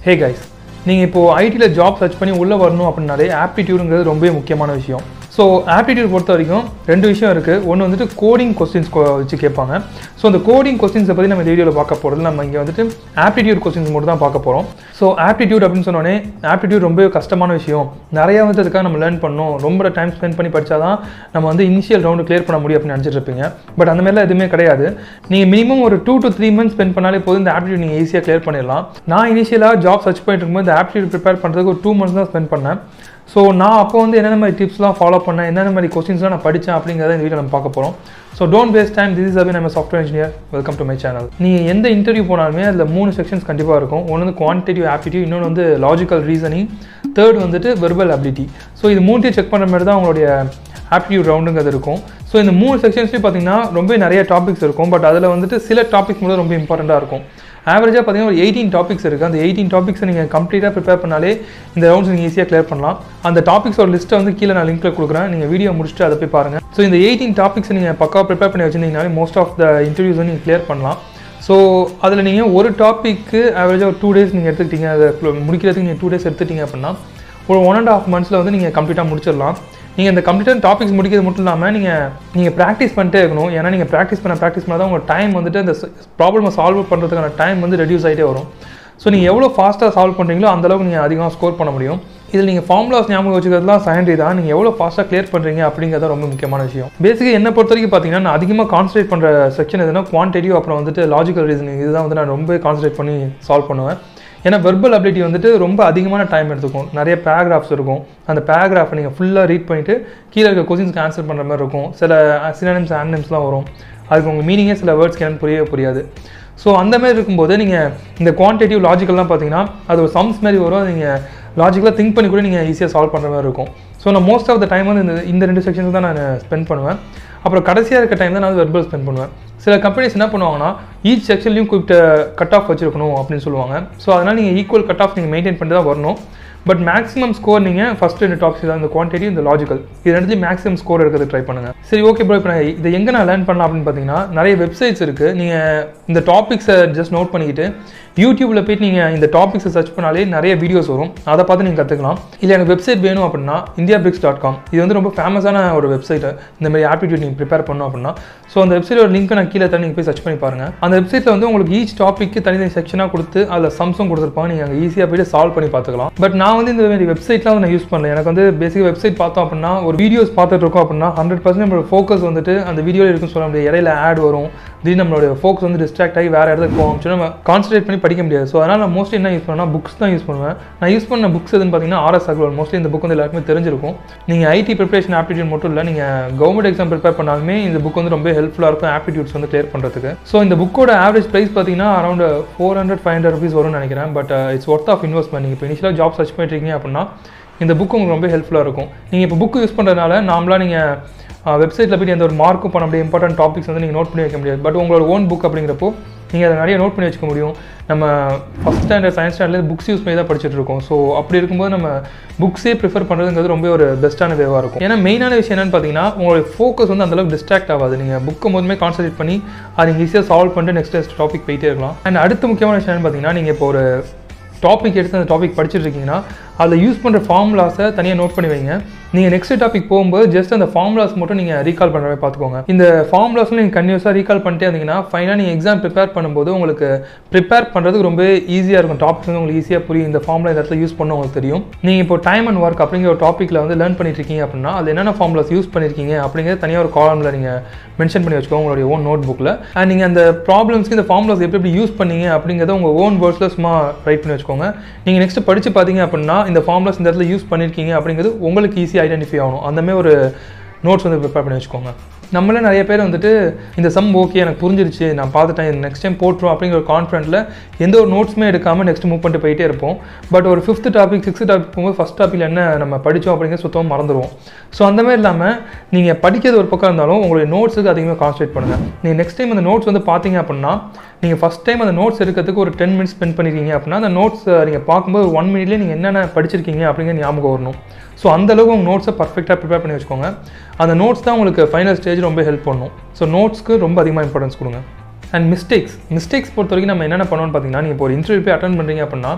hey guys நீங்கள் இப்போது ஐடியில் ஜாப் சர்ச் பண்ணி உள்ளே வரணும் அப்படின்னாலே ஆப்டிடியூடுங்கிறது ரொம்பவே முக்கியமான விஷயம் ஸோ ஆப்டிடியூட் பொறுத்த வரைக்கும் ரெண்டு விஷயம் இருக்குது ஒன்று வந்துட்டு கோடிங் கொஸ்டின்ஸ் வச்சு கேட்பாங்க ஸோ அந்த கோடிங் கொஸ்டின்ஸை பற்றி நம்ம இந்த வீடியோவில் பார்க்க போகிறது நம்ம இங்கே வந்துட்டு ஆப்டிடியூட் கொஸ்டின்ஸ் மட்டும் தான் பார்க்க போகிறோம் ஸோ ஆப்டிடியூட் அப்படின்னு சொன்னோடனே ஆப்டிடியூட் ரொம்ப கஷ்டமான விஷயம் நிறையா வந்து அதுக்காக நம்ம லேர்ன் பண்ணணும் ரொம்ப டைம் ஸ்பெண்ட் பண்ணி படித்தா தான் நம்ம வந்து இனிஷியல் ரவுண்டு கிளியர் பண்ண முடியும் அப்படின்னு நினச்சிட்டு இருப்பீங்க பட் அந்த மாதிரிலாம் எதுவுமே கிடையாது நீங்கள் மினிமம் ஒரு two to three months spend பண்ணாலே போதும் இந்த ஆப்டிடியூட் நீங்கள் ஈஸியாக கிளியர் பண்ணிடலாம் நான் இனிஷியலாக ஜாப் சர்ச் பண்ணிட்டு இருக்கும்போது இந்த ஆப்டிடியூட் ப்ரிப்பேர் பண்ணுறதுக்கு ஒரு டூ மந்த்ஸ் தான் ஸ்பெண்ட் பண்ணேன் ஸோ நான் அப்போ வந்து என்னென்ன மாதிரி டிப்ஸ்லாம் ஃபாலோ பண்ணேன் என்னென்ன மாதிரி கொஸ்டின்ஸ்லாம் நான் படித்தேன் அப்படிங்கிறத இந்த வீடியோ நம்ம பார்க்க போகிறோம் so don't waste time this is Abhi நம்ம software engineer welcome to my channel நீங்கள் எந்த இன்டர்வியூ போனாலுமே அதில் மூணு செக்ஷன்ஸ் கண்டிப்பாக இருக்கும் ஒன்று வந்து குவான்டிட்டிவ் ஆப்டிடியூட் இன்னொன்று வந்து லாஜிக்கல் ரீசனிங் தேர்ட் வந்துட்டு வெர்பல் அபிலிட்டி ஸோ இது மூணுத்தையும் செக் பண்ணுற மாதிரி தான் உங்களுடைய ஆப்டிடியூட் ரவுண்டுங்கிறது இருக்கும் ஸோ இந்த மூணு செக்ஷன்ஸ்லையும் பார்த்தீங்கன்னா ரொம்ப நிறைய டாபிக்ஸ் இருக்கும் பட் அதில் வந்துட்டு சில டாபிக்ஸ் மட்டும் ரொம்ப இம்பார்ட்டண்ட்டாக இருக்கும் ஆவரேஜாக பார்த்தீங்கன்னா ஒரு எயிட்டீன் டாபிக்ஸ் இருக்குது அந்த எயிட்டீன் டாபிக்ஸை நீங்கள் கம்ப்ளீட்டாக ப்ரிப்பேர் பண்ணாலே இந்த ரவுண்ட்ஸ் நீங்கள் ஈஸியாக கிளியர் பண்ணலாம் அந்த டாபிக்ஸ் ஒரு லிஸ்ட்டை வந்து கீழே நான் லிங்க்கில் கொடுக்குறேன் நீங்கள் வீடியோ முடிச்சுட்டு அதை போய் பாருங்கள் ஸோ இந்த எயிட்டீன் டாபிக்ஸ் நீங்கள் பக்காவாக ப்ரிப்பேர் பண்ணி வச்சிருந்தீங்கனாலே மோஸ்ட் ஆஃப் த இன்டர்வியூஸ் நீங்கள் கிளியர் பண்ணலாம் ஸோ அதில் நீங்கள் ஒரு டாப்பிக்கு ஆவரேஜாக ஒரு டூ டேஸ் நீங்கள் எடுத்துக்கிட்டீங்க அதை முடிக்கிறதுக்கு நீங்கள் டூ டேஸ் எடுத்துட்டீங்க அப்படின்னா ஒரு ஒன் அண்ட் ஆஃப் மந்த்ஸில் வந்து நீங்கள் கம்ப்ளீட்டாக முடிச்சிடலாம் நீங்கள் இந்த கம்ப்ளீட்டாக டாபிக்ஸ் முடிக்கிறது மட்டும் இல்லாமல் நீங்கள் நீங்கள் ப்ராக்டிஸ் பண்ணிட்டே இருக்கணும் ஏன்னா நீங்கள் ப்ராக்டிஸ் பண்ண ப்ராக்டிஸ் பண்ணால் தான் உங்கள் டைம் வந்துட்டு அந்த ப்ராப்ளமை சால்வ் பண்ணுறதுக்கான டைம் வந்து ரெடியூஸ் ஆகிட்டே வரும் ஸோ நீங்கள் எவ்வளோ ஃபாஸ்ட்டாக சால்வ் பண்ணுறீங்களோ அந்தளவுக்கு நீங்கள் அதிகமாக ஸ்கோர் பண்ண முடியும் இதில் நீங்கள் ஃபார்முலாஸ் ஞாபகம் வச்சுக்கிறதுலாம் செகண்டரி தான் நீங்கள் எவ்வளோ ஃபாஸ்ட்டாக கிளியர் பண்ணுறீங்க அப்படிங்கிறது ரொம்ப முக்கியமான விஷயம் பேசிக்காக என்ன பொறுத்த வரைக்கும் பார்த்தீங்கன்னா நான் அதிகமாக கான்சன்ட்ரேட் பண்ணுற செக்ஷன் எதுனா குவான்டிட்டிவ் அப்புறம் வந்துட்டு லாஜிக்கல் ரீசனிங் இதுதான் வந்து நான் ரொம்ப கான்சன்ட்ரேட் பண்ணி சால்வ் பண்ணுவேன் ஏன்னா வெர்பல் அபிலிட்டி வந்துட்டு ரொம்ப அதிகமான டைம் எடுத்துக்கும் நிறைய பேராகிராஃப்ஸ் இருக்கும் அந்த பேராகிராஃபை நீங்கள் ஃபுல்லாக ரீட் பண்ணிவிட்டு கீழே இருக்க கொஸ்டின்ஸ்க்கு ஆன்சர் பண்ணுற மாதிரி இருக்கும் சில சினானிம்ஸ் ஆன்னிம்ஸ்லாம் வரும் அதுக்கு உங்கள் மீனிங்கே சில வேர்ட்ஸ்க்கு எனக்கு புரியவே புரியாது ஸோ அந்த மாதிரி இருக்கும்போது நீங்கள் இந்த குவான்டிட்டிவ் லாஜிக்கல்லாம் பார்த்தீங்கன்னா அது ஒரு சம்ஸ் மாதிரி வரும் அது நீங்கள் லாஜிக்கலாக திங்க் பண்ணி கூட நீங்கள் ஈஸியாக சால்வ் பண்ணுற மாதிரி இருக்கும் ஸோ நான் மோஸ்ட் ஆஃப் த டைம் வந்து இந்த இந்த ரெண்டு செக்ஷன்ஸ் தான் நான் ஸ்பெண்ட் பண்ணுவேன் அப்புறம் கடைசியாக இருக்க டைம் தான் நான் வெர்பல் ஸ்பெண்ட் பண்ணுவேன் சில கம்பெனிஸ் என்ன பண்ணுவாங்கன்னா ஈச் செக்ஷன்லையும் குறிப்பிட்ட கட் ஆஃப் வச்சிருக்கணும் அப்படின்னு சொல்லுவாங்க ஸோ அதனால் நீங்கள் ஈக்குவல் கட் ஆஃப் நீங்கள் மெயின்டைன் பண்ணிட்டு தான் வரணும் பட் மேக்ஸிமம் ஸ்கோர் நீங்கள் ஃபஸ்ட் ரெண்டு டாபிக்ஸ் தான் இந்த குவான்டிட்டி இந்த லாஜிக்கல் இது ரெண்டுலேயும் மேக்ஸிமம் ஸ்கோர் எடுக்கிறது ட்ரை பண்ணுங்கள் சரி ஓகே ப்ரோ இப்போ நான் இதை எங்கே நான் லேர்ன் பண்ணலாம் அப்படின்னு பார்த்தீங்கன்னா நிறைய வெப்சைட்ஸ் இருக்குது நீங்கள் இந்த டாபிக்ஸை ஜஸ்ட் நோட் பண்ணிக்கிட்டு யூடியூப்பில் போயிட்டு நீங்கள் இந்த டாபிக்ஸை சர்ச் பண்ணாலே நிறைய வீடியோஸ் வரும் அதை பார்த்து நீங்கள் கற்றுக்கலாம் இல்லை எனக்கு வெப்சைட் வேணும் அப்படின்னா இந்தியா பிரிக்ஸ் டாட் காம் இது வந்து ரொம்ப ஃபேமஸான ஒரு வெப்சைட்டு இந்த மாதிரி ஆப்டிடியூட் நீங்கள் ப்ரிப்பேர் பண்ணணும் அப்படின்னா ஸோ அந்த வெப்சைட்டோட லிங்க்கை நான் கீழே தண்ணி நீங்கள் போய் சர்ச் பண்ணி பாருங்கள் அந்த வெப்சைட்டில் வந்து உங்களுக்கு ஈச் டாப்பிக்கு தனித்தனி செக்ஷனாக கொடுத்து அதில் சம்ஸும் கொடுத்துருப்பாங்க நீங்கள் அங்கே ஈஸியாக போய்ட்டு சால்வ் பண்ணி பார்த்துக்கலாம் பட் நான் வந்து இந்த மாதிரி வெப்சைட்லாம் நான் யூஸ் பண்ணல எனக்கு வந்து பேசிக்காக வெப்சைட் பார்த்தோம் அப்படின்னா ஒரு வீடியோஸ் பார்த்துட்டு இருக்கோம் அப்படின்னா ஹண்ட்ரட் பர்சன்ட் நம்மளோட ஃபோக்கஸ் வந்துட்டு அந்த வீடியோவில் இருக்குன்னு சொல்ல முடியாது இடையில ஆட் வரும் திடீர்னு நம்மளோட ஃபோக்கஸ் வந்து டிஸ்ட்ராக்ட் ஆகி வேறு இடத்துக்கு போகும் நம்ம கான்சன்ட்ரேட் பண்ணி படிக்க முடியாது ஸோ அதனால் நான் மோஸ்ட்லி என்ன யூஸ் பண்ணுவேன் புக்ஸ் தான் யூஸ் பண்ணுவேன் நான் யூஸ் பண்ண புக்ஸ் எதுன்னு பார்த்தீங்கன்னா ஆர்எஸ் அக்ரோல் மோஸ்ட்லி இந்த புக் வந்து எல்லாருக்குமே தெரிஞ்சிருக்கும் நீங்கள் ஐடி ப்ரிப்பரேஷன் ஆப்டிடியூட் மட்டும் இல்லை நீங்கள் கவர்மெண்ட் எக்ஸாம் ப்ரிப்பேர் பண்ணாலுமே இந்த புக் வந்து ரொம்ப ஹெல்ப்ஃபுல்லாக இருக்கும் ஆப்டிடியூட்ஸ் வந்து கிளியர் பண்ணுறதுக்கு ஸோ இந்த புக்கோட ஆவரேஜ் ப்ரைஸ் பார்த்தீங்கன்னா around four hundred five hundred rupees வரும்னு நினைக்கிறேன் but it's worth of investment நீங்கள் இப்போ இனிஷியலாக ஜாப் சர்ச் பண்ணிட்டு அப்படின்னா இந்த புக் உங்களுக்கு ரொம்ப ஹெல்ப்ஃபுல்லாக இருக்கும் நீங்கள் இப்போ புக்கு யூஸ் பண்ணுறதுனால நாமளாக நீங்கள் வெப்சைட்டில் போய்ட்டு எந்த ஒரு மார்க்கும் பண்ண முடியும் இம்பார்ட்டன்ட் டாபிக்ஸ் வந்து நீங்கள் நோட் பண்ணி வைக்க முடியாது பட் உங்களோட ஓன் புக் அப்படிங்கிறப்போ நீங்கள் அதை நிறைய நோட் பண்ணி வச்சுக்க முடியும் நம்ம first standard science standard books use பண்ணி தான் படிச்சுட்டு இருக்கோம் ஸோ அப்படி இருக்கும்போது நம்ம புக்ஸே ப்ரிஃபர் பண்ணுறதுங்கிறது ரொம்ப ஒரு பெஸ்ட்டான வேவாக இருக்கும் ஏன்னா மெயினான விஷயம் என்னென்னு பார்த்தீங்கன்னா உங்களுடைய ஃபோக்கஸ் வந்து அந்தளவுக்கு டிஸ்ட்ராக்ட் ஆகாது நீங்கள் புக்கை முதமே கான்சன்ட்ரேட் பண்ணி அதை நீங்கள் ஈஸியாக சால்வ் பண்ணிட்டு நெக்ஸ்ட் நெக்ஸ்ட் டாபிக் போயிட்டே இருக்கலாம் அண்ட் அடுத்த முக்கியமான விஷயம் என்னென்னு பார்த்தீங்கன்னா நீங்கள் இப்போ ஒரு டாபிக் எடுத்து அந்த டாபிக் படிச்சுட்டு இருக்கீங்கன்னா அதில் யூஸ் பண்ணுற ஃபார்முலாஸை தனியாக நோட் பண்ணி வைங்க நீங்கள் நெக்ஸ்ட் டாபிக் போகும்போது ஜஸ்ட் அந்த ஃபார்முலாஸ் மட்டும் நீங்கள் ரீகால் பண்ணுற மாதிரி பார்த்துக்கோங்க இந்த ஃபார்முலாஸில் நீங்கள் கன்யூஸாக ரீகால் பண்ணிட்டே இருந்தீங்கன்னா ஃபைனலாக நீங்கள் எக்ஸாம் ப்ரிப்பேர் பண்ணும்போது உங்களுக்கு ப்ரிப்பேர் பண்ணுறதுக்கு ரொம்ப ஈஸியாக இருக்கும் டாபிக்ஸ் வந்து உங்களுக்கு ஈஸியாக புரியும் இந்த ஃபார்முலா இந்த இடத்துல யூஸ் பண்ண உங்களுக்கு தெரியும் நீங்கள் இப்போ டைம் அண்ட் ஒர்க் அப்படிங்கிற ஒரு டாப்பிக்கில் வந்து லேர்ன் பண்ணிட்டு இருக்கீங்க அப்படின்னா அது என்னென்ன ஃபார்முலாஸ் யூஸ் பண்ணியிருக்கீங்க அப்படிங்கிறது தனியாக ஒரு காலமில் நீங்கள் மென்ஷன் பண்ணி வச்சுக்கோங்க உங்களுடைய ஓன் நோட் புக்கில் அண்ட் நீங்கள் அந்த ப்ராப்ளம்ஸ்க்கு இந்த ஃபார்முலாஸ் எப்படி எப்படி யூஸ் பண்ணீங்க அப்படிங்கிறத உங்கள் ஓன் வேர்ட்ஸில் சும்மா ரைட் பண்ணி வச்சுக்கோங்க நீங்கள் நெக்ஸ்ட் படித்து பார்த்தீங்க அப்படின்னா இந்த ஃபார்முலாஸ் இந்த இடத்துல யூஸ் பண்ணியிருக்கீங்க அப்படிங்கிறது உங்களுக்கு ஈஸியாக ஐடென்டிஃபை ஆகணும் அந்தமாதிரி ஒரு நோட்ஸ் வந்து ப்ரிப்பேர் பண்ணி வச்சுக்கோங்க நம்மளே நிறைய பேர் வந்துட்டு இந்த சம் ஓகே எனக்கு புரிஞ்சிருச்சு நான் பார்த்துட்டேன் நெக்ஸ்ட் டைம் போட்டுரும் அப்படிங்கிற ஒரு கான்ஃபிடென்ட்டில் எந்த ஒரு நோட்ஸுமே எடுக்காமல் நெக்ஸ்ட் மூவ் பண்ணிட்டு போயிட்டே இருப்போம் பட் ஒரு ஃபிஃப்த் டாபிக் சிக்ஸ்த் டாபிக் போகும்போது ஃபஸ்ட் டாப்பில் என்ன நம்ம படித்தோம் அப்படிங்கிற சுத்தமாக மறந்துடுவோம் ஸோ அந்த மாதிரி இல்லாமல் நீங்கள் படிக்கிறது ஒரு பக்கம் இருந்தாலும் உங்களுடைய நோட்ஸுக்கு அதிகமாக கான்சன்ட்ரேட் பண்ணுங்கள் நீங்கள் நெக்ஸ்ட் டைம் அந்த நோட்ஸ் வந்து பார்த்தீங்க அப்படின்னா நீங்கள் ஃபஸ்ட் டைம் அந்த நோட்ஸ் எடுக்கிறதுக்கு ஒரு டென் மினிட்ஸ் ஸ்பெண்ட் பண்ணிருக்கீங்க அப்படின்னா அந்த நோட்ஸ் நீங்கள் பார்க்கும்போது ஒரு ஒன் மினிட்லேயே நீங்கள் என்னென்ன படிச்சிருக்கீங்க அப்படிங்கிற ஞாபகம் வரணும் ஸோ அந்தளவுக்கு உங்கள் நோட்ஸை பர்ஃபெக்டாக ப்ரிப்பேர் பண்ணி வச்சுக்கோங்க அந்த நோட்ஸ் தான் உங்களுக்கு ஃபைனல் ஸ்டேஜ் ரொம்ப ஹெல்ப் பண்ணும் ஸோ நோட்ஸ்க்கு ரொம்ப அதிகமாக இம்பார்ட்டன்ஸ் கொடுங்க அண்ட் மிஸ்டேக்ஸ் மிஸ்டேக்ஸ் பொறுத்த வரைக்கும் நம்ம என்னென்ன பண்ணோம்னு பார்த்தீங்கன்னா நீங்கள் இப்போ ஒரு இன்டர்வியூ போய் அட்டன் பண்ணுறீங்க அப்படின்னா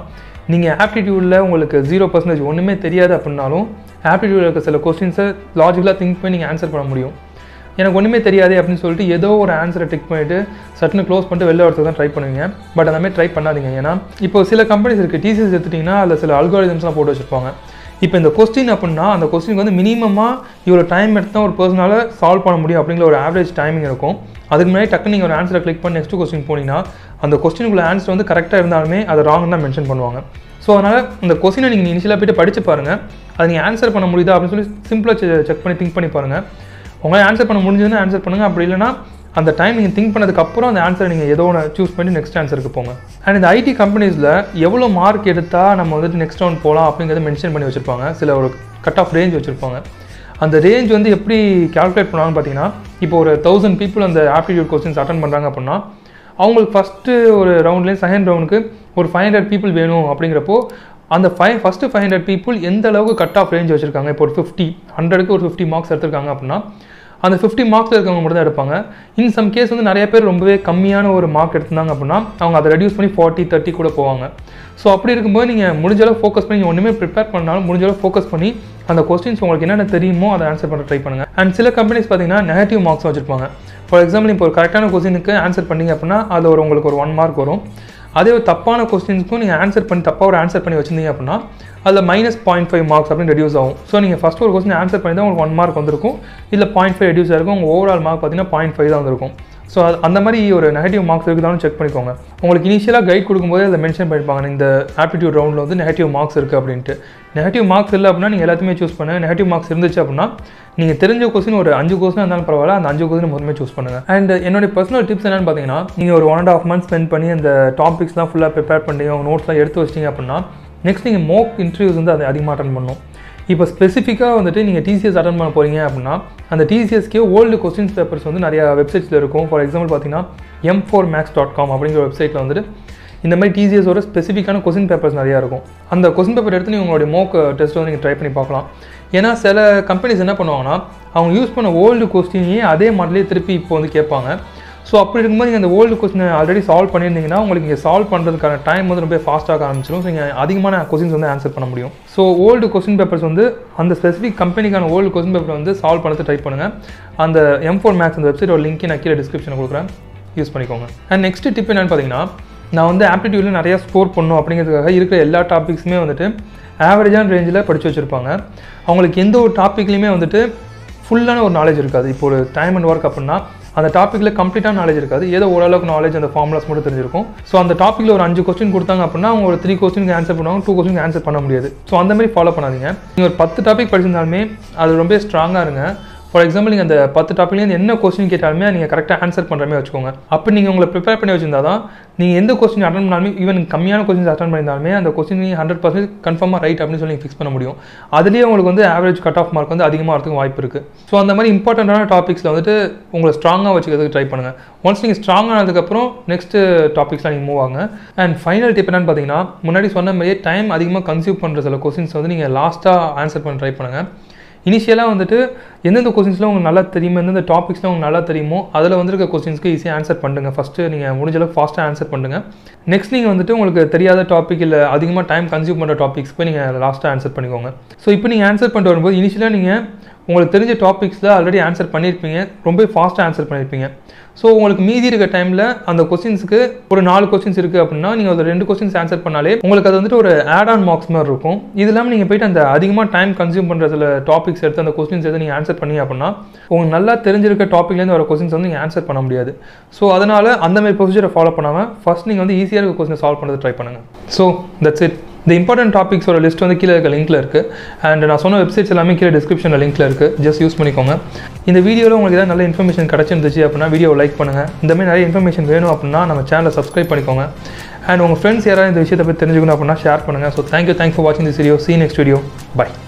நீங்கள் ஆப்டிடியூடில் உங்களுக்கு ஜீரோ பர்சன்டேஜ் ஒன்றுமே தெரியாது அப்படின்னாலும் ஆப்டிடியூடில் இருக்க சில கொஸ்டின்ஸை லாஜிக்கலாக திங்க் பண்ணி நீங்கள் ஆன்சர் பண்ண முடியும் எனக்கு ஒன்றுமே தெரியாது அப்படின்னு சொல்லிட்டு ஏதோ ஒரு ஆன்சரை டிக் பண்ணிவிட்டு சட்டுன்னு க்ளோஸ் பண்ணிட்டு வெளில வரதுக்கு தான் ட்ரை பண்ணுவீங்க பட் அந்த மாதிரி ட்ரை பண்ணாதீங்க ஏன்னா இப்போ சில கம்பெனிஸ் இருக்குது டிசிஎஸ் எடுத்துட்டிங்கன்னா அதில் சில அல்காரிதம்ஸ்லாம் போட்டு வச்சுருப்பாங்க இப்போ இந்த கொஸ்டின் அப்படின்னா அந்த கொஸ்டினுக்கு வந்து மினிமமாக இவ்வளோ டைம் எடுத்து தான் ஒரு பர்சனால் சால்வ் பண்ண முடியும் அப்படிங்கிற ஒரு ஆவரேஜ் டைமிங் இருக்கும் அதுக்கு முன்னாடி டக்கு நீங்கள் ஒரு ஆன்சரை கிளிக் பண்ணி நெக்ஸ்ட் கொஸ்டின் போனீங்கன்னா அந்த கொஸ்டினுக்குள்ள ஆன்சர் வந்து கரெக்டாக இருந்தாலுமே அதை ராங் தான் மென்ஷன் பண்ணுவாங்க ஸோ அதனால் இந்த கொஸ்டினை நீங்கள் இனிஷியலாக போய்ட்டு படித்து பாருங்கள் அதை நீங்கள் ஆன்சர் பண்ண முடியுதா அப்படின்னு சொல்லி சிம்பிளாக செக் பண்ணி திங்க் பண்ணி பாருங்கள் உங்களால் ஆன்சர் பண்ண முடிஞ்சதுன்னு ஆன்சர் பண்ணுங்கள் அப்படி இல்லைனா அந்த டைம் நீங்கள் திங்க் பண்ணதுக்கப்புறம் அந்த ஆன்சரை நீங்கள் ஏதோ ஒன்று சூஸ் பண்ணி நெக்ஸ்ட் ஆன்சருக்கு போங்க அண்ட் இந்த ஐடி கம்பெனிஸில் எவ்வளோ மார்க் எடுத்தால் நம்ம வந்துட்டு நெக்ஸ்ட் ரவுண்ட் போகலாம் அப்படிங்கிறத மென்ஷன் பண்ணி வச்சுருப்பாங்க சில ஒரு கட் ஆஃப் ரேஞ்ச் வச்சுருப்பாங்க அந்த ரேஞ்ச் வந்து எப்படி கால்குலேட் பண்ணுவாங்கன்னு பார்த்தீங்கன்னா இப்போ ஒரு தௌசண்ட் பீப்புள் அந்த ஆப்டிடியூட் கொஸ்டின்ஸ் அட்டன் பண்ணுறாங்க அப்படின்னா அவங்களுக்கு ஃபஸ்ட்டு ஒரு ரவுண்ட்லேயும் செகண்ட் ரவுண்டுக்கு ஒரு ஃபைவ் ஹண்ட்ரட் பீப்புள் வேணும் அப்படிங்கிறப்போ அந்த five first five hundred people எந்த அளவுக்கு கட் ஆஃப் ரேஞ்ச் வச்சுருக்காங்க இப்போ ஒரு ஃபிஃப்டி ஹண்ட்ரடுக்கு ஒரு ஃபிஃப்டி மார்க்ஸ் எடுத்திருக்காங்க அப்படின்னா அந்த ஃபிஃப்டி மார்க்ஸில் இருக்கவங்க மட்டும் தான் எடுப்பாங்க இன் சம் கேஸ் வந்து நிறைய பேர் ரொம்பவே கம்மியான ஒரு மார்க் எடுத்திருந்தாங்க அப்படின்னா அவங்க அதை ரெடியூஸ் பண்ணி ஃபார்ட்டி தேர்ட்டி கூட போவாங்க ஸோ அப்படி இருக்கும்போது நீங்கள் முடிஞ்ச அளவு ஃபோக்கஸ் பண்ணி நீங்கள் ஒன்றுமே ப்ரிப்பேர் பண்ணாலும் முடிஞ்ச அளவு ஃபோக்கஸ் பண்ணி அந்த கொஸ்டின்ஸ் உங்களுக்கு என்னென்ன தெரியுமோ அதை ஆன்சர் பண்ண ட்ரை பண்ணுங்கள் அண்ட் சில கம்பெனிஸ் பார்த்தீங்கன்னா நெகட்டிவ் மார்க்ஸ் வச்சுருப்பாங்க ஃபார் எக்ஸாம்பிள் இப்போ ஒரு கரெக்டான கொஸ்டினுக்கு ஆன்சர் பண்ணீங்க அப்படின்னா அதில் ஒரு உங்களுக்கு ஒரு ஒன் மார்க் வரும் அதே ஒரு தப்பான கொஸ்டின்ஸ்க்கும் நீங்கள் ஆன்சர் பண்ணி தப்பாக ஒரு ஆன்சர் பண்ணி வச்சிருந்தீங்க அப்படின்னா அதில் மைனஸ் பாயிண்ட் ஃபைவ் மார்க்ஸ் அப்படின்னு ரெடியூஸ் ஆகும் ஸோ நீங்கள் ஃபஸ்ட் ஒரு கொஸ்டின் ஆன்சர் பண்ணி தான் உங்களுக்கு ஒன் மார்க் வந்திருக்கும் இல்லை பாயிண்ட் ஃபைவ் ரெடியூஸ் ஆயிருக்கும் உங்கள் ஓவரால் மார்க் பார்த்தீங்கன்னா பாயிண்ட் ஃபைவ் தான் வந்திருக்கும் ஸோ அது அந்த மாதிரி ஒரு நெகட்டிவ் மார்க்ஸ் இருக்குதான்னு செக் பண்ணிக்கோங்க உங்களுக்கு இனிஷியலாக கைட் கொடுக்கும்போது அதை மென்ஷன் பண்ணியிருப்பாங்க இந்த ஆப்டிடியூட் ரவுண்டில் வந்து நெகட்டிவ் மார்க்ஸ் இருக்குது அப்படின்ட்டு நெகட்டிவ் மார்க்ஸ் இல்லை அப்படின்னா நீங்கள் எல்லாத்தையுமே சூஸ் பண்ணுங்கள் நெகட்டிவ் மார்க்ஸ் இருந்துச்சு அப்படின்னா நீங்கள் தெரிஞ்ச கொஸ்டின் ஒரு அஞ்சு கொஸ்டின் இருந்தாலும் பரவாயில்ல அந்த அஞ்சு கொஸ்டின் முதல்ல சூஸ் பண்ணுங்கள் அண்ட் என்னுடைய பர்சனல் டிப்ஸ் என்னன்னு பார்த்தீங்கன்னா நீங்கள் ஒரு one and half months spend பண்ணி அந்த டாபிக்ஸ்லாம் ஃபுல்லாக ப்ரிப்பேர் பண்ணி உங்கள் நோட்ஸ்லாம் எடுத்து வச்சிட்டிங்க அப்படின்னா நெக்ஸ்ட் நீங்கள் மோக் இன்டர்வியூஸ் வந்து அதை அதிகமாக அட்டன் பண்ணணும் இப்போ ஸ்பெசிஃபிக்காக வந்துட்டு நீங்கள் டிசிஎஸ் அட்டன் பண்ண போகிறீங்க அப்படின்னா அந்த டிசிஎஸ்க்கே ஓல்டு கொஸ்டின்ஸ் பேப்பர்ஸ் வந்து நிறையா வெப்சைட்ஸில் இருக்கும் ஃபார் எக்ஸாம்பிள் பார்த்தீங்கன்னா M four maths dot com அப்படிங்கிற வெப்சைட்டில் வந்துட்டு இந்த மாதிரி டிசிஎஸோட ஸ்பெசிஃபிக்கான கொஸ்டின் பேப்பர்ஸ் நிறையா இருக்கும் அந்த கொஸ்டின் பேப்பர் எடுத்து நீங்கள் உங்களுடைய மோக் டெஸ்ட் வந்து நீங்கள் ட்ரை பண்ணி பார்க்கலாம் ஏன்னா சில கம்பெனிஸ் என்ன பண்ணுவாங்கன்னா அவங்க யூஸ் பண்ண ஓல்டு கொஸ்டினையே அதே மாடலே திருப்பி இப்போ வந்து கேட்பாங்க ஸோ அப்படி இருக்கும்போது நீங்கள் அந்த ஓல்டு கொஸ்டினை ஆல்ரெடி சால்வ் பண்ணியிருந்தீங்கன்னா உங்களுக்கு இங்கே சால்வ் பண்ணுறதுக்கான டைம் வந்து ரொம்ப ஃபாஸ்ட்டாக ஆரம்பிச்சிடும் ஸோ நீங்கள் அதிகமான கொஸ்டின்ஸ் வந்து ஆன்சர் பண்ண முடியும் ஸோ ஓல்டு கொஸ்டின் பேப்பர்ஸ் வந்து அந்த ஸ்பெசிஃபிக் கம்பெனிக்கான ஓல்டு கொஸ்டின் பேப்பர் வந்து சால்வ் பண்ணது ட்ரை பண்ணுங்கள் அந்த எம் ஃபோர் மேக்ஸ் அந்த வெப்சைட்டோட லிங்க் நான் கீழே டிஸ்கிரிப்ஷனில் கொடுக்குறேன் யூஸ் பண்ணிக்கோங்க அண்ட் நெக்ஸ்ட் டிப் என்னென்னு பார்த்தீங்கன்னா நான் வந்து ஆப்டிடியூடில் நிறையா ஸ்கோர் பண்ணணும் அப்படிங்கிறதுக்காக இருக்கிற எல்லா டாபிக்ஸுமே வந்துட்டு ஆவரேஜான ரேஞ்சில் படித்து வச்சுருப்பாங்க அவங்களுக்கு எந்த ஒரு டாப்பிக்லையுமே வந்துட்டு ஃபுல்லான ஒரு நாலேஜ் இருக்காது இப்போ ஒரு டைம் அண்ட் ஒர்க் அப்படின்னா அந்த டாப்பிக்கில் கம்ப்ளீட்டாக நாலேஜ் இருக்காது ஏதோ ஓரளவுக்கு நாலேஜ் அந்த ஃபார்முலாஸ் மட்டும் தெரிஞ்சிருக்கும் ஸோ அந்த டாப்பிக்கில் ஒரு அஞ்சு கொஸ்டின் கொடுத்தாங்க அப்படின்னா அவங்க ஒரு த்ரீ கொஸ்டினுக்கு ஆன்சர் பண்ணுவாங்க டூ கொஸ்டினுக்கு ஆன்சர் பண்ண முடியாது ஸோ அந்த மாதிரி ஃபாலோ பண்ணாதீங்க நீங்கள் ஒரு பத்து டாபிக் படிச்சிருந்தாலுமே அது ரொம்ப ஸ்ட்ராங்காக இருங்க ஃபார் எக்ஸாம்பிள் நீங்கள் அந்த பத்து டாப்பிக்லேருந்து என்ன கொஸ்டின் கேட்டாலுமே நீங்கள் கரெக்டாக ஆன்சர் பண்ணுற மாதிரி வச்சுக்கோங்க அப்போ நீங்கள் உங்களை ப்ரிப்பேர் பண்ணி வச்சிருந்தா தான் நீங்கள் எந்த கொஸ்டின் அட்டன் பண்ணாலுமே ஈவன் கம்மியான கொஸ்டின்ஸ் அட்டன் பண்ணியிருந்தாலுமே அந்த கொஸ்டின் நீங்கள் ஹண்ட்ரட் பர்சன்ட் கன்ஃபார்மாக ரைட் அப்படின்னு சொல்லி ஃபிக்ஸ் பண்ண முடியும் அதுலேயே உங்களுக்கு வந்து ஆவரேஜ் கட் ஆஃப் மார்க் வந்து அதிகமாக வரதுக்கு வாய்ப்பு இருக்குது ஸோ அந்த மாதிரி இம்பார்ட்டண்ட்டான டாபிக்ஸில் வந்துட்டு உங்களை ஸ்ட்ராங்காக வச்சுக்கிறதுக்கு ட்ரை பண்ணுங்கள் ஒன்ஸ் நீங்கள் ஸ்ட்ராங் ஆனதுக்கப்புறம் நெக்ஸ்ட்டு டாபிக்ஸ்லாம் நீங்கள் மூவ் ஆகுங்க அண்ட் ஃபைனல் டிப் என்னன்னு பார்த்தீங்கன்னா முன்னாடி சொன்ன மாதிரியே டைம் அதிகமாக கன்சியூம் பண்ணுற சில கொஸ்டின்ஸ் வந்து நீங்கள் லாஸ்ட்டாக ஆன்சர் பண்ண ட்ரை பண்ணுங்கள் இனிஷியலாக வந்துட்டு எந்தெந்த கொஸ்டின்ஸ்லாம் உங்களுக்கு நல்லா தெரியுமோ எந்தெந்த டாபிக்ஸ்லாம் உங்களுக்கு நல்லா தெரியுமோ அதில் வந்துருக்க கொஸ்டின்ஸ்க்கு ஈஸியாக ஆன்சர் பண்ணுங்கள் ஃபஸ்ட்டு நீங்கள் முடிஞ்ச அளவுக்கு ஃபாஸ்ட்டாக ஆன்சர் பண்ணுங்கள் நெக்ஸ்ட் நீங்கள் வந்துட்டு உங்களுக்கு தெரியாத டாபிக் இல்லை அதிகமாக டைம் கன்சியூம் பண்ணுற டாபிக்ஸ் போய் நீங்கள் லாஸ்ட்டாக ஆன்சர் பண்ணிக்கோங்க ஸோ இப்போ நீங்கள் ஆன்சர் பண்ணிட்டு வரும்போது இனிஷியலாக நீங்கள் உங்களுக்கு தெரிஞ்ச டாபிக்ஸில் ஆல்ரெடி ஆன்சர் பண்ணியிருப்பீங்க ரொம்ப ஃபாஸ்ட்டாக ஆன்சர் பண்ணியிருப்பீங்க ஸோ உங்களுக்கு மீதி இருக்க டைமில் அந்த கொஸ்டின்ஸுக்கு ஒரு நாலு கொஸ்டின்ஸ் இருக்குது அப்படின்னா நீங்கள் ஒரு ரெண்டு கொஸ்டின்ஸ் ஆன்சர் பண்ணாலே உங்களுக்கு அது வந்துட்டு ஒரு ஆட் ஆன் மார்க்ஸ் மாதிரி இருக்கும் இது இல்லாமல் நீங்கள் போயிட்டு அந்த அதிகமாக டைம் கன்சியூம் பண்ணுற சில டாபிக்ஸ் எடுத்து அந்த கொஸ்டின்ஸ் எடுத்து நீங்கள் ஆன்சர் பண்ணி அப்படின்னா உங்களுக்கு நல்லா தெரிஞ்சிருக்க டாப்பிக்லேருந்து வர கொஸ்டின்ஸ் வந்து நீங்கள் ஆன்சர் பண்ண முடியாது ஸோ அதனால் அந்த மாதிரி ப்ரொசீஜரை ஃபாலோ பண்ணாமல் ஃபஸ்ட் நீங்கள் வந்து ஈஸியாக இருக்க கொஸ்டின் சால்வ் பண்ணுறது ட்ரை பண்ணுங்கள் ஸோ தட்ஸ் இட் இந்த இம்பார்ட்டன்ட் டாபிக்ஸோட லிஸ்ட் வந்து கீழே இருக்க லிங்க்கில் இருக்குது அண்ட் நான் சொன்ன வெப்சைட்ஸ் எல்லாமே கீழே டிஸ்கிரிப்ஷனில் லிங்க்கில் இருக்குது ஜஸ்ட் யூஸ் பண்ணிக்கோங்க இந்த வீடியோவில் உங்களுக்கு ஏதாவது நல்ல இன்ஃபர்மேஷன் கிடச்சிருந்துச்சு அப்படின்னா வீடியோ லைக் பண்ணுங்கள் இந்த மாதிரி நிறைய இன்ஃபர்மேஷன் வேணும் அப்படின்னா நம்ம சேனலை சப்ஸ்கிரைப் பண்ணிக்கோங்க அண்ட் உங்கள் ஃப்ரெண்ட்ஸ் யாராவது இந்த விஷயத்தை பற்றி தெரிஞ்சுக்கணும் அப்படின்னா ஷேர் பண்ணுங்கள் ஸோ தேங்க்யூ தேங்க்ஸ் ஃபார் வாட்சிங் this video see next video by